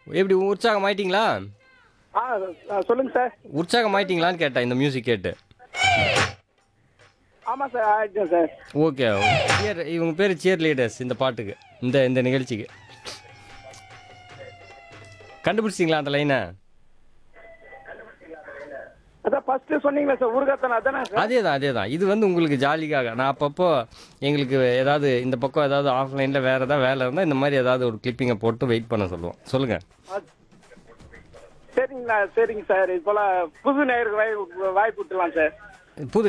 எப்படி உற்சாகம் ஆயிட்டீங்களா ஆ ஆ, சொல்லுங்க சார் உற்சாகம் ஆயிட்டீங்களான்னு கேட்டேன் இந்த மியூசிக் கேட்டு ஆமாம் சார் ஆயிடுச்சேன் சார் ஓகே சியர் இவங்க பேர் சியர் லீடர்ஸ் இந்த பாட்டுக்கு இந்த இந்த நிகழ்ச்சிக்கு கண்டுபிடிச்சிங்களா அந்த லைனை அதான் ஃபர்ஸ்ட் சொன்னீங்களே சார் ஊர்காத்தனை அதானே சார் அதே தான் அதே தான் இது வந்து உங்களுக்கு ஜாலிக்காக நான் அப்பப்போ எங்களுக்கு ஏதாவது இந்த பக்கம் ஏதாவது ஆஃப்லைனில் வேறு ஏதாவது வேலை இருந்தால் இந்த மாதிரி ஏதாவது ஒரு கிளிப்பிங்கை போட்டு வெயிட் பண்ண சொல்லுவோம் சொல்லுங்கள் ஆ, சரிங்கண்ணா சரிங்க சார் இது போல புது நேருக்கு வாய்ப்பு வாய்ப்பு விட்டுலாம் சார் புது